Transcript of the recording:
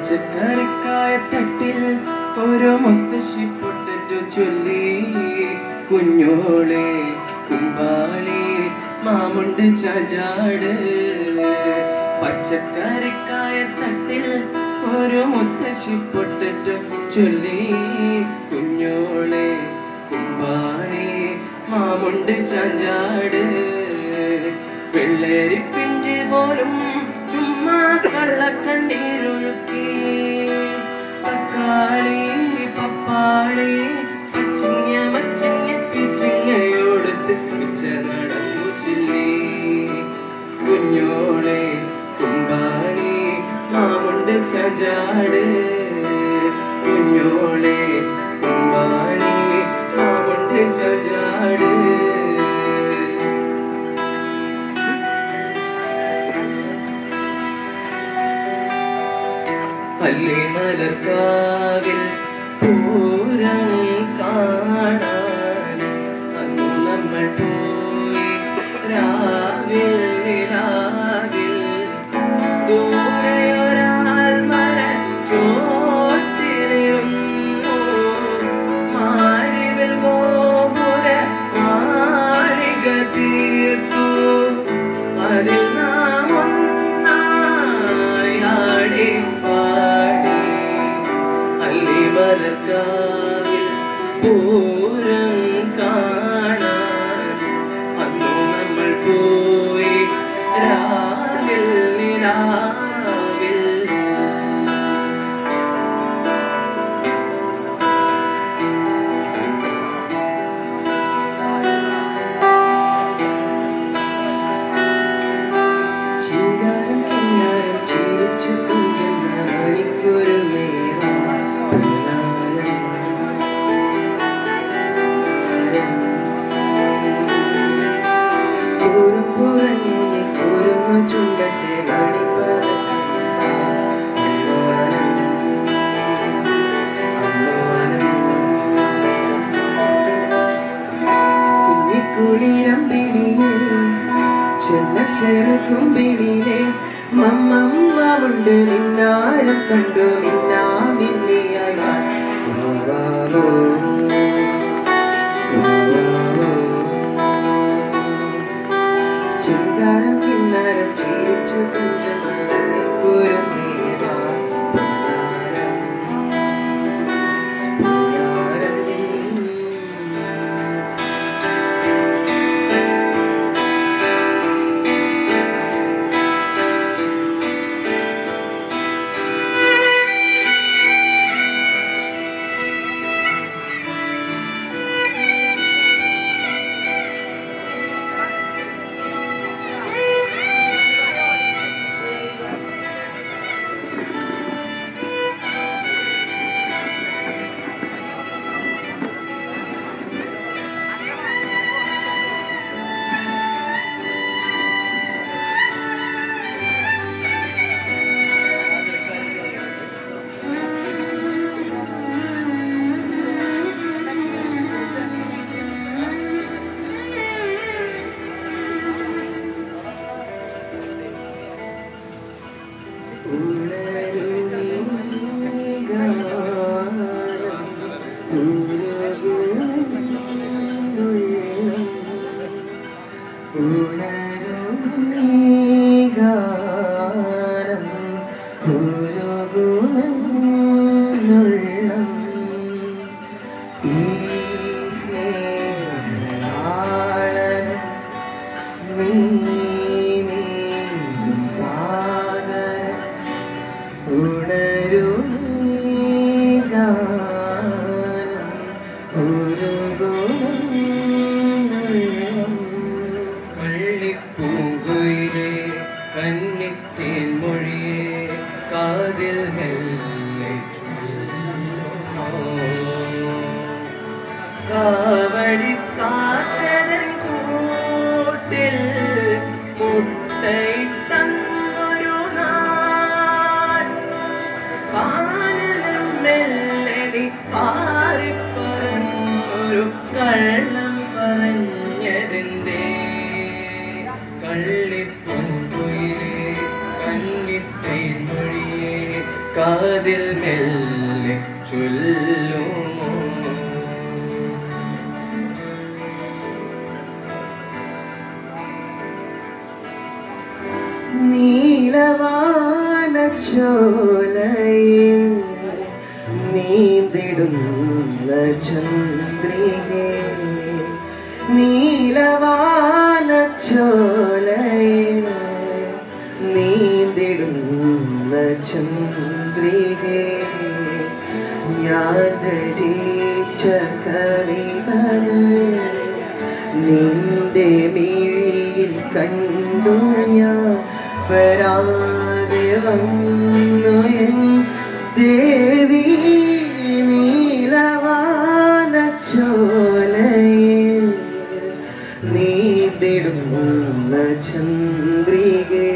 പച്ചക്കറിക്കായ തട്ടിൽ ഒരു മുത്തശ്ശി പൊട്ടറ്റു ചൊല്ലി കുഞ്ഞോളെ കുമ്പാളി മാമുണ്ട് ചാചാട് പച്ചക്കറിക്കായ തട്ടിൽ ഒരു മുത്തശ്ശി പൊട്ടറ്റു ചൊല്ലി കുഞ്ഞോളെ കുമ്പാളി മാമുണ്ട് ചാഞ്ചാട് വെള്ളേരി പിഞ്ച് പോലും ചുമ്മാ കള്ളക്കണ്ണീരൊഴുക്കി തക്കാളി പപ്പാളി അച്ചിങ്ങ മച്ചിങ്ങ കിച്ചിങ്ങയോടത്ത് പിച്ച നടന്നു ചില്ലി കുഞ്ഞോളെ കുമ്പാളി മാമുണ്ട് ചജാട് കുഞ്ഞോളെ കുമ്പാളി മാമുണ്ട് ചജാട് പള്ളിമലർക്കാവിൽ പൂരം കാണാൻ അന്നു നമ്മൾ പോയി രാവിൽ നിലാവിൽ ദൂരെയൊരാൾ മരച്ചോട്ടിലിരുന്നു മാരിവിൽ ഗോപുര മാളിക തീർത്തു അതിൽ നാം ഒന്നായി ആടി പാടി അല്ലിമലക്കാവിൽ പൂരം കാണാൻ അന്നു നമ്മൾ പോയി രാവിൽ നിലാവിൽ ചിങ്കാരം കിന്നാരം ചിരിച്ചു കുഞ്ചുന്ന വഴിക്കൊരു നേരം പൊന്നാരം കുറുമ്പുറങ്ങിനെ കുറുങ്ങു ചുണ്ടത്തെ കുഞ്ഞിക്കുളിരമ്പിളിയെ ചെറുക്കുമ്പിളിലെ മമ്മമ്മവുണ്ട് നിന്നാരം കണ്ടു നിന്നാ മിന്നിയായി വാ. വാ, വാ, വാ. വാ, വാ, വാ. ചിന്താരം കിന്നാരം ചിരിച്ചു കുഞ്ചമറന്ന് കുരനീരാ പൊന്നാരം പൊന്നാരം സാഗര ഉണരുമീ ഗാനം ഒരു ഗുണം നീലവാനച്ചോലയിൽ നീന്തിടുന്ന ചന്ദ്രികേ നീലവാനച്ചോലയിൽ നീന്തിടുന്ന ചന്ദ്രികേ ഞാൻ രചിച്ച കവിതകൾ നിന്റെ മിഴിയിൽ കണ്ടു ഞാൻ വരാതെ വന്നു എൻ ദേവി നീലവാനച്ചോലയിൽ നീന്തിടുന്ന ചന്ദ്രികേ